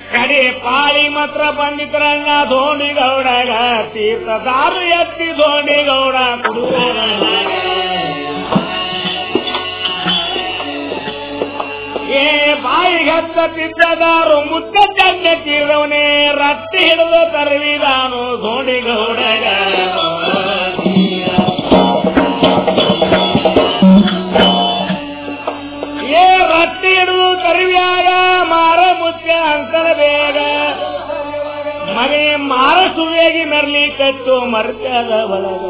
ಕಡೆ ಪಾಳಿ ಮಾತ್ರ ಬಂದಿದ್ರಣ್ಣ ಧೋಣಿ ಗೌಡಗ ತೀರ್ಥದಾರು ಎತ್ತಿ ಧೋಣಿ ಗೌಡ ಏ ಬಾಯಿಗೆ ಹತ್ತತಿದ್ದದಾರು ಮುದ್ದ ಚಂದ ತೀರವನೇ ರಟ್ಟಿ ಹಿಡಿದು ತರುವಿದಾನು ಧೋಣಿ ಗೌಡಗ ಏ ರಟ್ಟಿ ಹಿಡಿದು ತರುವ್ಯಾಗ ಮಾರ ಮುಚ್ಚ ಅಂಕಲ ಬೇಗ ಮಗೇ ಮಾರ ಸುವೇಗಿ ಮೆರ್ಲಿ ಕಟ್ಟು ಮರ್ಕದ ಒಳಗ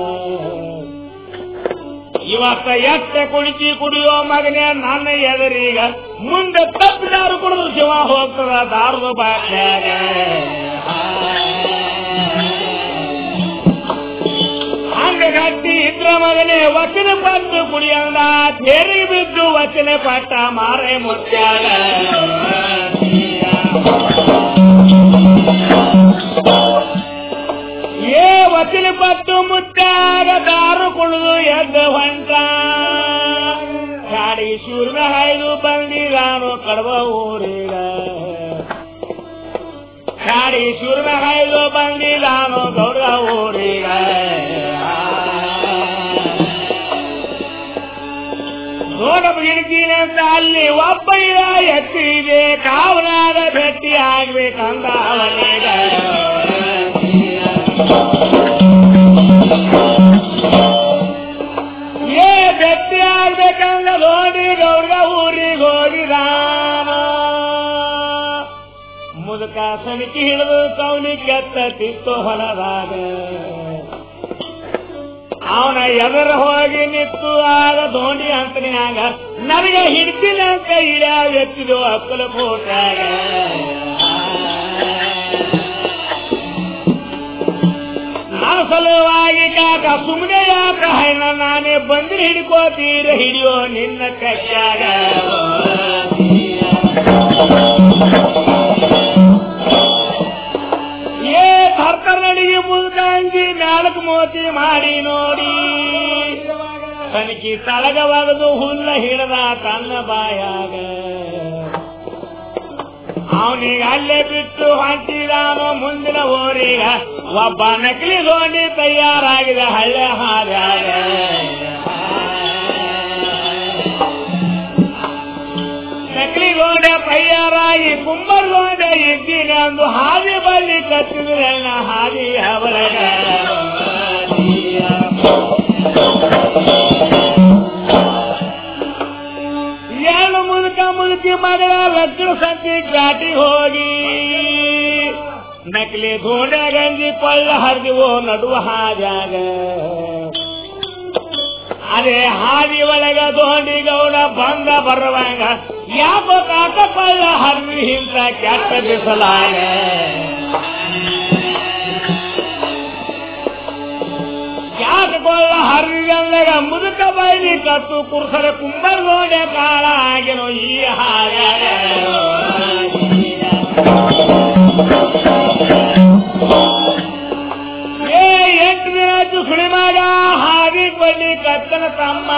ಇವತ್ತ ಎಷ್ಟ ಕುಡಿಸಿ ಕುಡಿಯೋ ಮಗನೇ ನನ್ನ ಎದರೀಗ ಮುಂದೆ ತಪ್ಪಿದಾರು ಕುಡಿದು ಶಿವ ಹೋಗ್ತದ ದಾರದ ಬಾಟ್ಯಾಗ ಹಂಗ ಗಟ್ಟಿ ಇದ್ರ ಮಗನೇ ವಚನ ಪಟ್ಟು ಕುಡಿಯಂದ ತೇರಿಗೆ ಬಿದ್ದು ವಚನ ಪಟ್ಟ ಮಾರೆ ಮುತ್ಯಾಗ ಏ ವಚನ ಪಟ್ಟು ಮುಟ್ಟಾಗ ದಾರು ಕುಡಿದು ಎದ್ದು ಹೊಂಟ ಗಾಡಿ ಶೂರ್ನ ಹಾಯ್ದು ಬಂದಿದಾನು ಕಡವ ಊರಿಗ ಗಾಡಿ ಶೂರ್ನ ಹಾಯ್ದು ಬಂದಿದಾನು ಗೌಡ ಊರಿಗ ನೋಡಬಿಡ್ತೀನಂತ ಅಲ್ಲಿ ಒಬ್ಬ ಇರ ಎತ್ತಿದೆ ಕಾವನಾದ ಭೇಟಿ ಆಗ್ಬೇಕಂದ ಅವನಿಗ ಏ ಭೇಟಿ ಆಗ್ಬೇಕಂದ ನೋಡಿ ಗೌಡ ಊರಿಗೆ ಹೋಗಿದಾನ ಮುದುಕ ಸಣಿಕಿ ಹಿಡಿದು ಕೌಲಿ ಕೆತ್ತಿತ್ತು ಹೊಲದಾಗ ಅವನ ಎದುರು ಹೋಗಿ ನಿಂತು ಆಗ ದೋಣಿ ಅಂತನ್ಯಾಗ ನನಗೆ ಹಿಡ್ತಿಲ್ಲ ಅಂತ ಇಳ್ಯಾ ಎತ್ತಿದು ಅಕ್ಕಲ ಫೋಟಾಗ ನನ್ನ ಸಲುವಾಗಿ ಕಾಕ ಸುಮ್ಮನೆ ಯಾಕ ಹೈನ ನಾನೇ ಬಂದ್ರೆ ಹಿಡ್ಕೋತೀರ ಹಿಡಿಯೋ ನಿನ್ನ ಕೈಯಾಗ ಏ ಕರ್ತನಡಿಗೆ ಮುಲ್ಕಂಜಿ ನಾಲ್ಕು ಮೋತಿ ಮಾಡಿ ನೋಡಿ ತನಕಿ ತಳಗ ಒಗೆದು ಹುಲ್ಲ ಹಿಡದ ತನ್ನ ಬಾಯಾಗ ಅವನಿಗೆ ಅಲ್ಲೇ ಬಿಟ್ಟು ಹೊಂಟಿದಾನೋ ಮುಂದಿನ ಊರಿಗ ಒಬ್ಬ ನಕಲಿ ದೋಣಿ ತಯಾರಾಗಿದೆ ಹಳ್ಳೆ ಹಾದ್ಯಾಗ ನಕಲಿ ಗೋಡೆ ತಯಾರಾಗಿ ಕುಂಬರ್ ಗೋಡೆ ಇದ್ದೀನಿ ಅಂದು ಹಾದಿ ಬಲ್ಲಿ ಕತ್ತಿದ್ರೆ ಹಾದಿ ಅವಳಗ ಏನು ಮುದುಕ ಮುದುಕಿ ಮಗಳ ಲಗ್ನ ಸಂತಿ ಘಾಟಿ ಹೋಗಿ ನಕಲಿ ಗೋಡೆ ಗಂಜಿ ಕೊಳ್ಳ ಹರಿದಿವೋ ನಡುವ ಹಾದ್ಯಾಗ ಅದೇ ಹಾದಿ ಒಳಗ ದೋಣಿ ಗೌಡ ಬಂದ ಬರುವಂಗ ಯಾಕೋ ಕಾಕ ಕೊಳ್ಳ ಹರಿದು ಹಿಂಸ ಕೆಟ್ಟ ಬಿಸಲಾಗ ಯಾಕ ಕೊಳ್ಳ ಹರಿದಂದಾಗ ಮುದುಕ ಬೈಲಿ ಕತ್ತು ಕುರ್ಸರ ಕುಂಬರ್ ಗೋಡೆ ಕಾಳ ಆಗಿನೋ ಈ ಹಾಗ ಏ ಎಂಟು ದಿನ ಆಯ್ತು ಸುಳಿ ಮಗ ಹಾದಿ ಬಳ್ಳಿ ಕತ್ತನ ತಮ್ಮ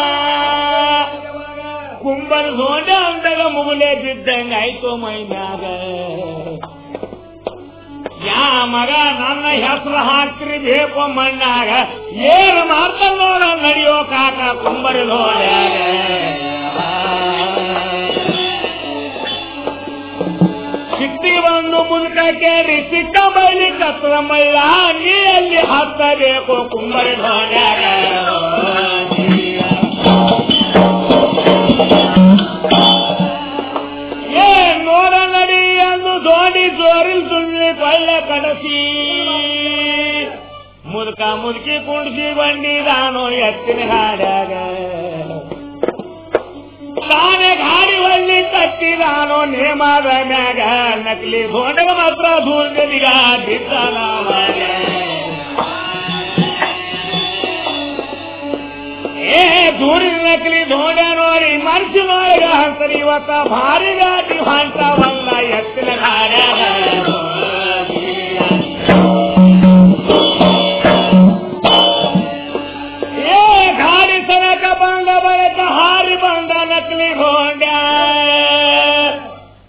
ಕುಂಬರ್ ಸೋಂಡ ಅಂದಾಗ ಮುಗುಲೆ ಬಿದ್ದಂಗ ಆಯ್ತು ಮೈ ಮ್ಯಾಗ ಯಾ ಮಗ ನನ್ನ ಹೆಸರು ಹಾಕ್ರಿ ಬೇಕು ಮಣ್ಣಾಗ ಏನು ಮಾಡ್ತಾನ ನೋಡ ನಡೆಯೋ ಕಾಕ ಕುಂಬರಿ ನೋಡ್ಯಾಗ ಸಿಟ್ಟಿಗೆ ಬಂದು ಮುದುಕ ಕೇಳಿ ಸಿಕ್ಕ ಬೈಲಿ ಕತ್ತಲ ಮಳ್ಳ ನೀ ಅಲ್ಲಿ ಹತ್ತಬೇಕು ಕುಂಬರಿ ಧೋನ್ಯಾಗ ಏ ನೋಡ ನಡಿ ಎಂದು ದೋಣಿ ಜೋರಿಲ್ ಸುಳ್ಳಿ ಕೊಳ್ಳೆ ಕಡಸಿ ಮುದುಕ ಮುದುಕಿ ಕುಂಡಿಸಿ ಬಂದಿದಾನೋ ಎತ್ತಿನ ಹಾಡ್ಯಾಗ ತಾನೇ ಗಾಡಿ ಒಳ್ಳಿ ತಟ್ಟಿದಾನೋ ನೇಮಾದ ಮ್ಯಾಗ ನಕಲಿ ಗೋಡಗ ಮಾತ್ರ ಧೂಳ್ಗಲಿಗ ಬಿದ್ದಾನ ಏ ದೂರಿನ ನಕಲಿ ಧೋಂಡ ನೋಡಿ ಮನಸ್ಸಿನೊಳಗ ಹಂತರಿ ಇವತ್ತ ಭಾರಿ ಗಾಡಿ ಹೊಂಟ